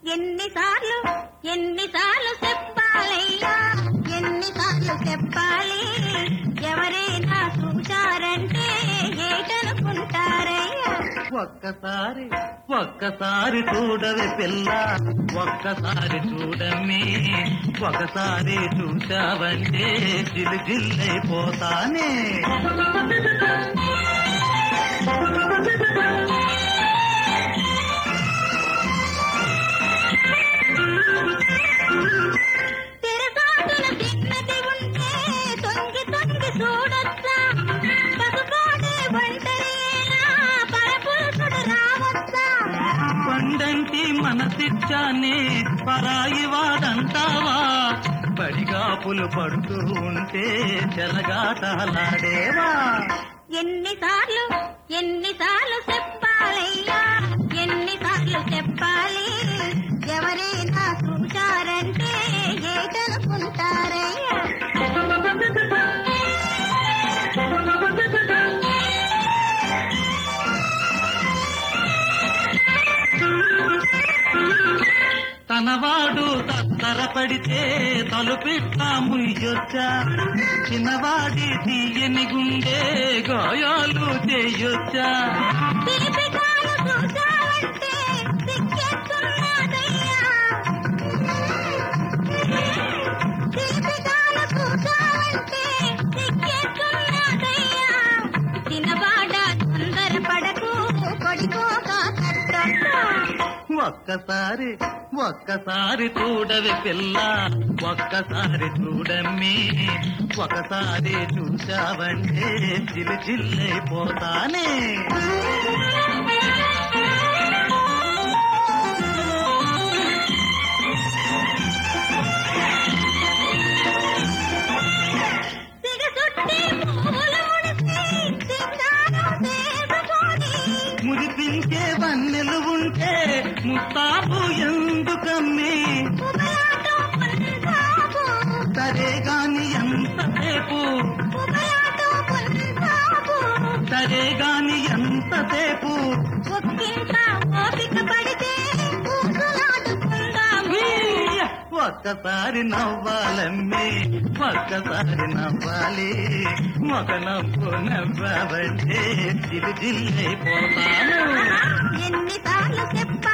ఎన్నిసార్లు ఎన్నిసార్లు చెప్పాలయ్యా ఎన్నిసార్లు చెప్పాలి ఎవరైనా చూశారంటే ఏటనుకుంటారయ్యా ఒక్కసారి ఒక్కసారి చూడవే పిల్ల ఒక్కసారి చూడమ్మి ఒకసారి చూశావంటే జిలు జిల్లైపోతానే తిరగాటుల చిన్నది ఉంటే తొంగి తొంగి చూడొచ్చా పసుపోడే ఒంటరియేనా పరపురుషుడు రావచ్చా పండంటి మనసిచ్చానే పరాయి వాడంటావా పడిగాపులు పడుతూ ఉంటే చెలగాటలాడేవా ఎన్నిసార్లు ఎన్నిసార్లు చెప్పాలయ్యా ఎన్నిసార్లు చెప్పాలి ఎవరైనా చూశారంటే ఏటనుకుంటారయ్యా తనవాడు తత్తరపడితే తలుపిట్లా ముయ్యొచ్చా చిన్నవాడి తీయని గుండె గాయాలు చేయొచ్చా పిలిపికాలు చూశావంటే సిగ్గెత్తున్నదయ్యా పిలిపికాలు చూశావంటే సిగ్గెత్తున్నదయ్యా చిన్నవాడ తొందరపడకు కొడికోక కట్టొక్క ఒక్కసారి ఒక్కసారి చూడవి పిల్ల ఒక్కసారి చూడమ్మి ఒకసారి చూశావంటే చిల్లి చిల్లైపోతానే సిగసుట్టి పువ్వులు ముడిసి సింగారం చేసుకొని మురిపించే వన్నెలు ఉంటే ముస్తాబు ఎందుకమ్మి ఉబలాటం పుల్సాపు సరే గాని ఎంతసేపు ఉబలాటం పుల్సాపు సరే గాని ఎంతసేపు ఒక్కింత ఓపిక పడితే ఊసులాడుకుందాము ఉయ్య! ఒక్కసారి నవ్వాలమ్మి ఒక్కసారి నవ్వాలి ఒక నవ్వు నవ్వావంటే జిల్లు జిల్లైపోతాను ఎన్నిసార్లు చెప్పా